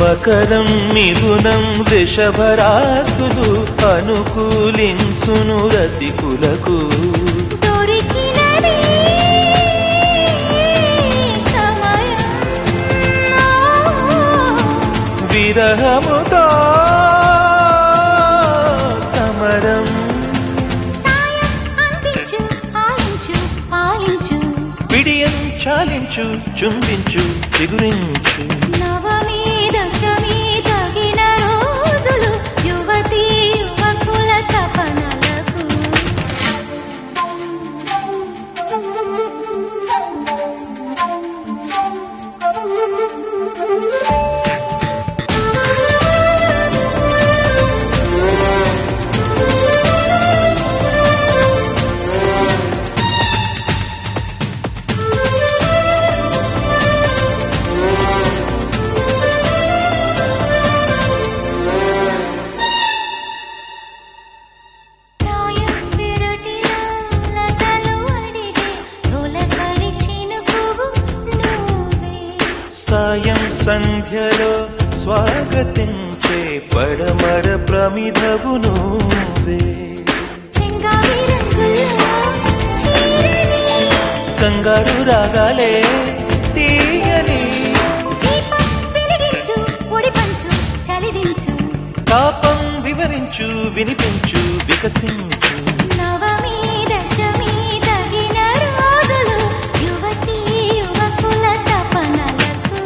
మకరం మిథునం వృషభరాసులు అనుకూలించును రసికులకు దొరికినది సమయం విరహముతో సమరం సాయం అందించు ఆలించు పాలించు విడియం చాలించు చుంబించు చిగురించు నవమి దశమి తగిన రోజులు యువతి యువకుల తపనలకు ప్రాయం విరటిలో లతలు అడిగే తొలకరి చినుకువు నువ్వే సాయం సంధ్యలో స్వాగతించే పడమర ప్రమిదవు నువ్వే చెంగావి రంగుల్లో చీరని కంగారు రాగాలే తీయని దీపం వెలిగించు పొడి పంచు చలిదించు తాపం వివరించు వినిపించు వికసించు నవమి దశమి తగిన రోజులు యువతి యువకుల తపనలకు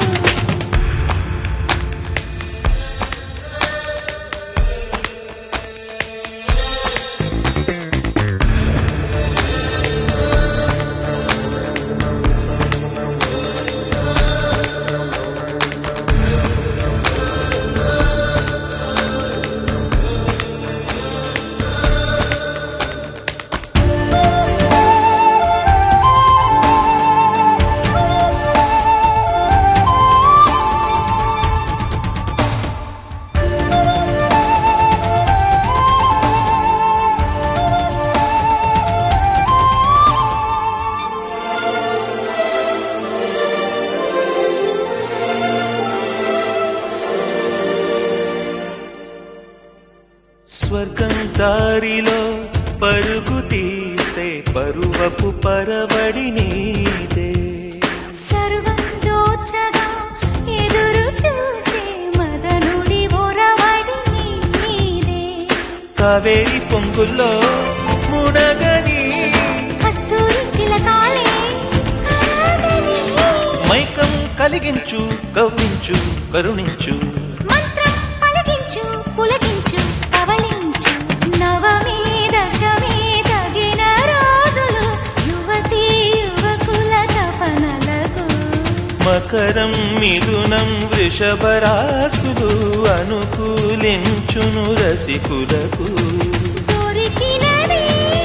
స్వర్గం దారిలో పరుగు తీసే పరువపు పరవడి నీదే సర్వం దోచగా ఎదురు చూసే మదనుడి ఒరవడి నీదే కావేరి పొంగుల్లో మునగని కస్తూరి తిలకాలే కరగని మైకం కలిగించు కవ్వించు కరుణించు మంత్రం పలికించు పులకించు పవళించు నవమి దశమి తగిన రోజులు యువతి యువకుల తపనలకు మకరం మిథునం వృషభరాసులు అనుకూలించును రసికులకు దొరికినది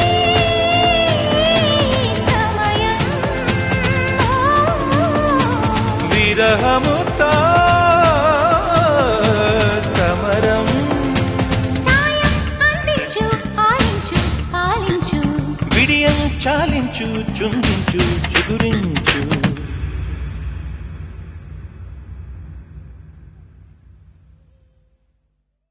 సమయం విరహముతో సమరం సాయం అందించు ఆలించు పాలించు విడియం చాలించు చుంబించు చిగురించు